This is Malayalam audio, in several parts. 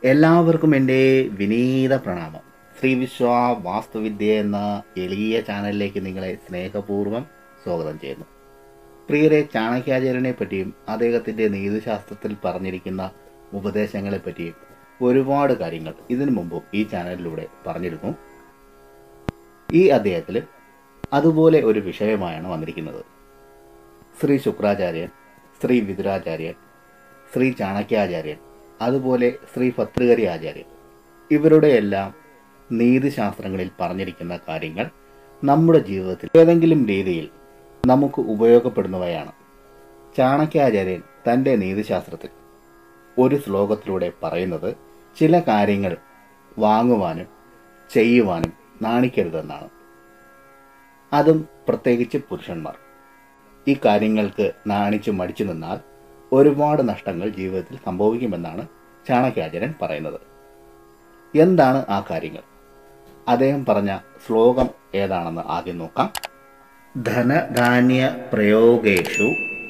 എല്ലാവർക്കും എൻ്റെ വിനീത പ്രണാമം ശ്രീ വിശ്വ വാസ്തുവിദ്യ എന്ന എളിയ ചാനലിലേക്ക് നിങ്ങളെ സ്നേഹപൂർവ്വം സ്വാഗതം ചെയ്യുന്നു പ്രിയരെ ചാണക്യാചാര്യനെ പറ്റിയും അദ്ദേഹത്തിൻ്റെ നീതിശാസ്ത്രത്തിൽ പറഞ്ഞിരിക്കുന്ന ഉപദേശങ്ങളെ പറ്റിയും ഒരുപാട് കാര്യങ്ങൾ ഇതിനു മുമ്പും ഈ ചാനലിലൂടെ പറഞ്ഞിരുന്നു ഈ അധ്യായത്തിൽ അതുപോലെ ഒരു വിഷയമായാണ് വന്നിരിക്കുന്നത് ശ്രീ ശുക്രാചാര്യൻ ശ്രീ വിതുരാചാര്യൻ ശ്രീ ചാണക്യാചാര്യൻ അതുപോലെ ശ്രീ ഭത്രികരി ആചാര്യൻ ഇവരുടെ എല്ലാം നീതിശാസ്ത്രങ്ങളിൽ പറഞ്ഞിരിക്കുന്ന കാര്യങ്ങൾ നമ്മുടെ ജീവിതത്തിൽ ഏതെങ്കിലും രീതിയിൽ നമുക്ക് ഉപയോഗപ്പെടുന്നവയാണ് ചാണക്യാചാര്യൻ തൻ്റെ നീതിശാസ്ത്രത്തിൽ ഒരു ശ്ലോകത്തിലൂടെ പറയുന്നത് ചില കാര്യങ്ങൾ വാങ്ങുവാനും ചെയ്യുവാനും നാണിക്കരുതെന്നാണ് അതും പ്രത്യേകിച്ച് പുരുഷന്മാർ ഈ കാര്യങ്ങൾക്ക് നാണിച്ചു മടിച്ചു നിന്നാൽ ഒരുപാട് നഷ്ടങ്ങൾ ജീവിതത്തിൽ സംഭവിക്കുമെന്നാണ് ചാണക്യാചാര്യൻ പറയുന്നത് എന്താണ് ആ കാര്യങ്ങൾ അദ്ദേഹം പറഞ്ഞ ശ്ലോകം ഏതാണെന്ന് ആദ്യം നോക്കാം ധനധാന്യ പ്രയോഗേഷു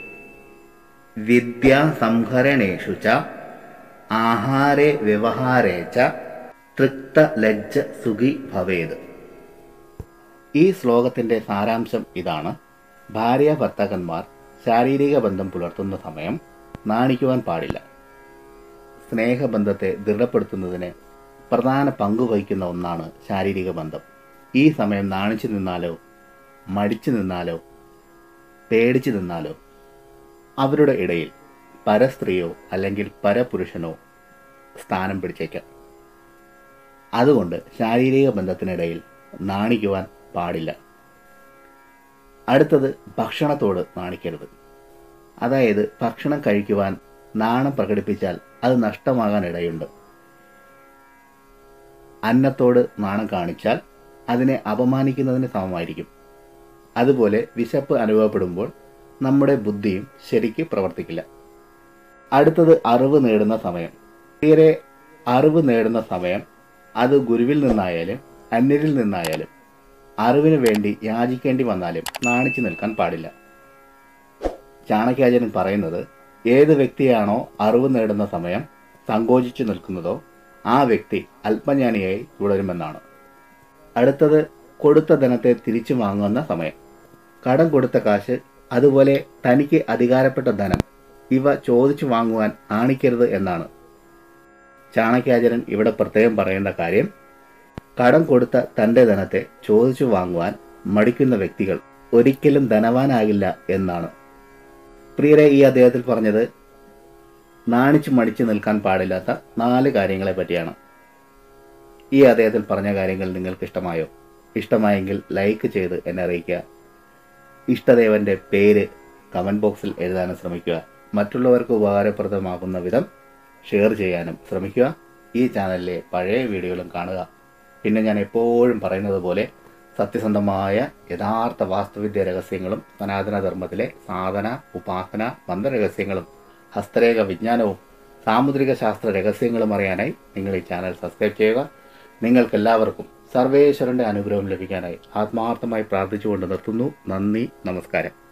വിദ്യാസംഹരണേഷു ച ആഹാരേ വ്യവഹാരേ ച തൃക്തലജ്ജ സുഖി ഭവേത് ഈ ശ്ലോകത്തിന്റെ സാരാംശം ഇതാണ് ഭാര്യ ഭർത്താക്കന്മാർ ശാരീരിക ബന്ധം പുലർത്തുന്ന സമയം നാണിക്കുവാൻ പാടില്ല സ്നേഹബന്ധത്തെ ദൃഢപ്പെടുത്തുന്നതിന് പ്രധാന പങ്ക് വഹിക്കുന്ന ഒന്നാണ് ശാരീരിക ബന്ധം ഈ സമയം നാണിച്ചു നിന്നാലോ മടിച്ചു നിന്നാലോ പേടിച്ചു നിന്നാലോ അവരുടെ ഇടയിൽ പരസ്ത്രീയോ അല്ലെങ്കിൽ പരപുരുഷനോ സ്ഥാനം പിടിച്ചേക്കാം അതുകൊണ്ട് ശാരീരിക ബന്ധത്തിനിടയിൽ നാണിക്കുവാൻ പാടില്ല അടുത്തത് ഭക്ഷണത്തോട് നാണിക്കരുത് അതായത് ഭക്ഷണം കഴിക്കുവാൻ നാണം പ്രകടിപ്പിച്ചാൽ അത് നഷ്ടമാകാൻ ഇടയുണ്ട് അന്നത്തോട് നാണം കാണിച്ചാൽ അതിനെ അപമാനിക്കുന്നതിന് സമമായിരിക്കും അതുപോലെ വിശപ്പ് അനുഭവപ്പെടുമ്പോൾ നമ്മുടെ ബുദ്ധിയും ശരിക്ക് പ്രവർത്തിക്കില്ല അടുത്തത് അറിവ് നേടുന്ന സമയം തീരെ അറിവ് നേടുന്ന സമയം അത് ഗുരുവിൽ നിന്നായാലും അന്യരിൽ നിന്നായാലും അറിവിന് വേണ്ടി യാചിക്കേണ്ടി വന്നാലും നാണിച്ചു നിൽക്കാൻ പാടില്ല ചാണക്യാചാര്യൻ പറയുന്നത് ഏത് വ്യക്തിയാണോ അറിവ് നേടുന്ന സമയം സങ്കോചിച്ചു നിൽക്കുന്നതോ ആ വ്യക്തി അല്പജ്ഞാനിയായി തുടരുമെന്നാണ് അടുത്തത് കൊടുത്ത ധനത്തെ തിരിച്ചു വാങ്ങുന്ന സമയം കടം കൊടുത്ത കാശ് അതുപോലെ തനിക്ക് അധികാരപ്പെട്ട ധനം ഇവ ചോദിച്ചു വാങ്ങുവാൻ ആണിക്കരുത് എന്നാണ് ചാണക്യാചാര്യൻ ഇവിടെ പ്രത്യേകം പറയുന്ന കാര്യം കടം കൊടുത്ത തന്റെ ധനത്തെ ചോദിച്ചു വാങ്ങുവാൻ മടിക്കുന്ന വ്യക്തികൾ ഒരിക്കലും ധനവാനാകില്ല എന്നാണ് പ്രിയരെ ഈ അദ്ദേഹത്തിൽ പറഞ്ഞത് നാണിച്ചു മടിച്ചു നിൽക്കാൻ പാടില്ലാത്ത നാല് കാര്യങ്ങളെ പറ്റിയാണ് ഈ അദ്ദേഹത്തിൽ പറഞ്ഞ കാര്യങ്ങൾ നിങ്ങൾക്ക് ഇഷ്ടമായോ ഇഷ്ടമായെങ്കിൽ ലൈക്ക് ചെയ്ത് എന്നെ അറിയിക്കുക ഇഷ്ടദേവന്റെ പേര് കമന്റ് ബോക്സിൽ എഴുതാനും ശ്രമിക്കുക മറ്റുള്ളവർക്ക് ഉപകാരപ്രദമാകുന്ന വിധം ഷെയർ ചെയ്യാനും ശ്രമിക്കുക ഈ ചാനലിലെ പഴയ വീഡിയോകളും കാണുക പിന്നെ ഞാൻ എപ്പോഴും പറയുന്നത് പോലെ സത്യസന്ധമായ യഥാർത്ഥ വാസ്തുവിദ്യ രഹസ്യങ്ങളും സനാതന ധർമ്മത്തിലെ സാധന ഉപാസന മന്ത്രരഹസ്യങ്ങളും ഹസ്തരേഖ വിജ്ഞാനവും സാമുദ്രിക ശാസ്ത്ര രഹസ്യങ്ങളും അറിയാനായി നിങ്ങൾ ഈ ചാനൽ സബ്സ്ക്രൈബ് ചെയ്യുക നിങ്ങൾക്കെല്ലാവർക്കും സർവേശ്വരന്റെ അനുഗ്രഹം ലഭിക്കാനായി ആത്മാർത്ഥമായി പ്രാർത്ഥിച്ചുകൊണ്ട് നിർത്തുന്നു നന്ദി നമസ്കാരം